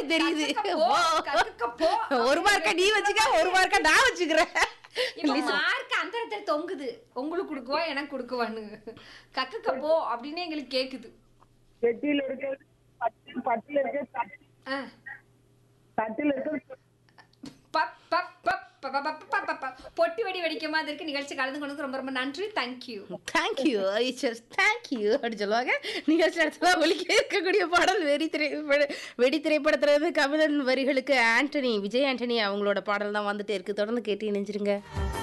தெரியுது கத்துக்க போ, கத்துக்க போ. ஒரு மார்க்கா நீ வச்சுக்க ஒரு மார்க்கா நான் வச்சுக்கிறேன் இப்ப மார்க் அந்த இடத்துல தொங்குது உங்களுக்கு கொடுக்குவா எனக்கு கொடுக்குவான்னு கக்குக்க போ அப்படின்னு எங்களுக்கு கேக்குது பெட்டியில இருக்கிறது பட்டு பட்டுல இருக்கிறது தட்டு ஆ. தட்டுல இருக்கிறது பப், பப், பப், பப், பப், பப், பப், பப். பொட்டி வெடி வெடிக்க மாதிரி இருக்கு நிகழ்ச்சி கலந்து கொண்டு ரொம்ப ரொம்ப நன்றி தேங்க்யூ தேங்க்யூ ஐச்சர் தேங்க்யூ அப்படி சொல்லுவாங்க நிகழ்ச்சி இடத்துல ஒலிக்க இருக்கக்கூடிய பாடல் வெடி திரைப்பட வெடி திரைப்படத்துல இருந்து கபிலன் வரிகளுக்கு ஆண்டனி விஜய் ஆண்டனி அவங்களோட பாடல் தான் வந்துட்டே இருக்கு தொடர்ந்து கேட்டு இணைஞ்சிருங்க